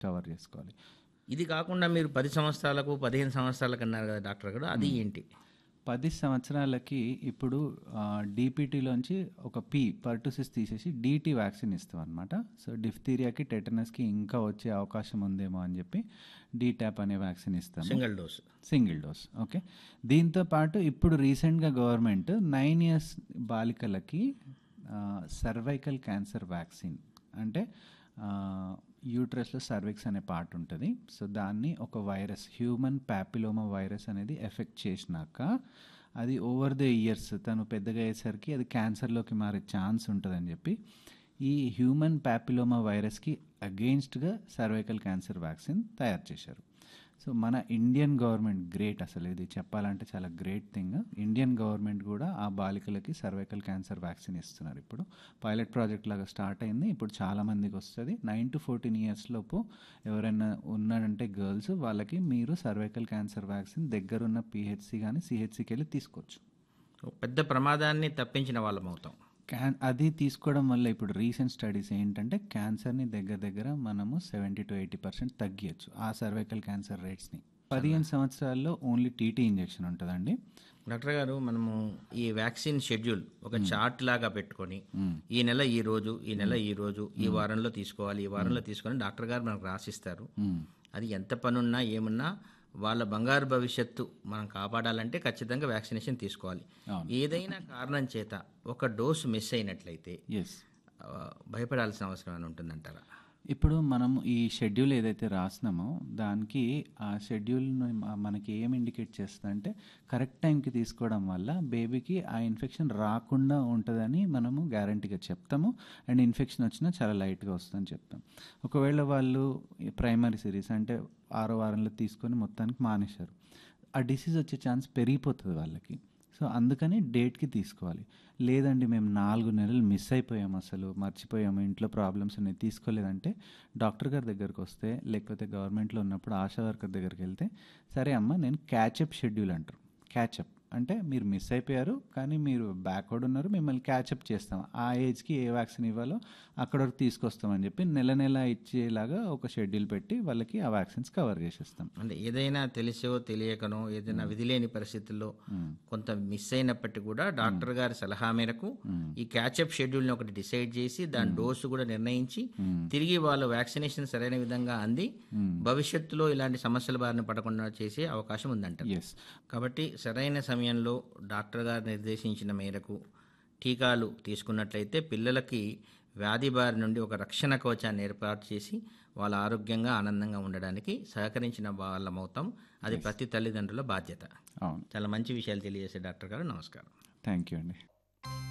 cover చేసుకోవాలి ఇది కాకుండా మీరు పది సంవత్సరాలకు పదిహేను సంవత్సరాలకు అన్నారు కదా డాక్టర్ గారు అది ఏంటి పది సంవత్సరాలకి ఇప్పుడు డీపీటీలోంచి ఒక పి పర్టుసిస్ తీసేసి డీటీ వ్యాక్సిన్ ఇస్తాం అనమాట సో డిఫ్తీరియాకి టెటనస్కి ఇంకా వచ్చే అవకాశం ఉందేమో అని చెప్పి డీట్యాప్ అనే వ్యాక్సిన్ ఇస్తాం single dose single dose okay దీంతో పాటు ఇప్పుడు రీసెంట్గా గవర్నమెంట్ నైన్ ఇయర్స్ బాలికలకి సర్వైకల్ క్యాన్సర్ వ్యాక్సిన్ అంటే యూట్రస్లో సర్విక్స్ అనే పార్ట్ ఉంటుంది సో దాన్ని ఒక వైరస్ హ్యూమన్ ప్యాపిలోమా వైరస్ అనేది ఎఫెక్ట్ చేసినాక అది ఓవర్ ద ఇయర్స్ తను పెద్దగా అయ్యేసరికి అది క్యాన్సర్లోకి మారే ఛాన్స్ ఉంటుందని చెప్పి ఈ హ్యూమన్ ప్యాపిలోమా వైరస్కి అగెయిన్స్ట్గా సర్వైకల్ క్యాన్సర్ వ్యాక్సిన్ తయారు చేశారు సో మన ఇండియన్ గవర్నమెంట్ గ్రేట్ అసలు ఇది చెప్పాలంటే చాలా గ్రేట్ థింగ్ ఇండియన్ గవర్నమెంట్ కూడా ఆ బాలికలకి సర్వైకల్ క్యాన్సర్ వ్యాక్సిన్ ఇస్తున్నారు ఇప్పుడు పైలట్ ప్రాజెక్ట్ లాగా స్టార్ట్ అయింది ఇప్పుడు చాలా మందికి వస్తుంది నైన్ టు ఫోర్టీన్ ఇయర్స్ లోపు ఎవరైనా ఉన్నారంటే గర్ల్స్ వాళ్ళకి మీరు సర్వైకల్ క్యాన్సర్ వ్యాక్సిన్ దగ్గరున్న పిహెచ్సి కానీ సిహెచ్సికి వెళ్ళి తీసుకోవచ్చు పెద్ద ప్రమాదాన్ని తప్పించిన వాళ్ళం అవుతాం క్యాన్ అది తీసుకోవడం వల్ల ఇప్పుడు రీసెంట్ స్టడీస్ ఏంటంటే క్యాన్సర్ని దగ్గర దగ్గర మనము సెవెంటీ టు ఎయిటీ పర్సెంట్ తగ్గియచ్చు ఆ సర్వైకల్ క్యాన్సర్ రేట్స్ని పదిహేను సంవత్సరాల్లో ఓన్లీ టీటీ ఇంజెక్షన్ ఉంటుందండి డాక్టర్ గారు మనము ఈ వ్యాక్సిన్ షెడ్యూల్ ఒక చార్ట్ లాగా పెట్టుకొని ఈ నెల ఈ రోజు ఈ నెల ఈ రోజు ఈ వారంలో తీసుకోవాలి ఈ వారంలో తీసుకోవాలి డాక్టర్ గారు మనకు రాసిస్తారు అది ఎంత పనున్నా ఏమున్నా వాళ్ళ బంగారు భవిష్యత్తు మనం కాపాడాలంటే ఖచ్చితంగా వ్యాక్సినేషన్ తీసుకోవాలి ఏదైనా కారణం చేత ఒక డోసు మిస్ అయినట్లయితే ఎస్ ఆ, భయపడాల్సిన అవసరం ఏమైనా ఉంటుందంటారా ఇప్పుడు మనం ఈ షెడ్యూల్ ఏదైతే రాసినామో దానికి ఆ షెడ్యూల్ మనకి ఏం ఇండికేట్ చేస్తుందంటే కరెక్ట్ టైంకి తీసుకోవడం వల్ల బేబీకి ఆ ఇన్ఫెక్షన్ రాకుండా ఉంటుందని మనము గ్యారంటీగా చెప్తాము అండ్ ఇన్ఫెక్షన్ వచ్చినా చాలా లైట్గా వస్తుందని చెప్తాం ఒకవేళ వాళ్ళు ప్రైమరీ సిరీస్ అంటే ఆరో వారంలో తీసుకొని మొత్తానికి మానేశారు ఆ డిసీజ్ వచ్చే ఛాన్స్ పెరిగిపోతుంది వాళ్ళకి సో అందుకని డేట్కి తీసుకోవాలి లేదండి మేము నాలుగు నెలలు మిస్ అయిపోయాము అసలు మర్చిపోయాము ఇంట్లో ప్రాబ్లమ్స్ అనేవి తీసుకోలేదంటే డాక్టర్ గారి దగ్గరకు వస్తే లేకపోతే గవర్నమెంట్లో ఉన్నప్పుడు ఆశా వర్కర్ దగ్గరికి వెళ్తే సరే అమ్మ నేను క్యాచప్ షెడ్యూల్ అంటారు క్యాచప్ అంటే మీరు మిస్ అయిపోయారు కానీ మీరు బ్యాక్వర్డ్ ఉన్నారు మిమ్మల్ని క్యాచప్ చేస్తాం ఆ ఏజ్కి ఏ వ్యాక్సిన్ ఇవ్వాలో అక్కడ వరకు తీసుకొస్తామని చెప్పి నెల నెల ఇచ్చేలాగా ఒక షెడ్యూల్ పెట్టి వాళ్ళకి ఆ వ్యాక్సిన్స్ కవర్ చేసేస్తాం అంటే ఏదైనా తెలిసో తెలియకనో ఏదైనా విధి లేని పరిస్థితుల్లో కొంత మిస్ అయినప్పటికీ కూడా డాక్టర్ గారి సలహా మేరకు ఈ క్యాచప్ షెడ్యూల్ని ఒకటి డిసైడ్ చేసి దాని డోసు కూడా నిర్ణయించి తిరిగి వాళ్ళు వ్యాక్సినేషన్ సరైన విధంగా అంది భవిష్యత్తులో ఇలాంటి సమస్యల బారిన పడకుండా చేసే అవకాశం ఉందంట ఎస్ కాబట్టి సరైన సమయంలో డాక్టర్ గారు నిర్దేశించిన మేరకు టీకాలు తీసుకున్నట్లయితే పిల్లలకి వ్యాధి బారి నుండి ఒక రక్షణ కవచాన్ని ఏర్పాటు చేసి వాళ్ళ ఆరోగ్యంగా ఆనందంగా ఉండడానికి సహకరించిన వాళ్ళమవుతాం అది ప్రతి తల్లిదండ్రుల బాధ్యత అవును చాలా మంచి విషయాలు తెలియజేసే డాక్టర్ గారు నమస్కారం థ్యాంక్ యూ అండి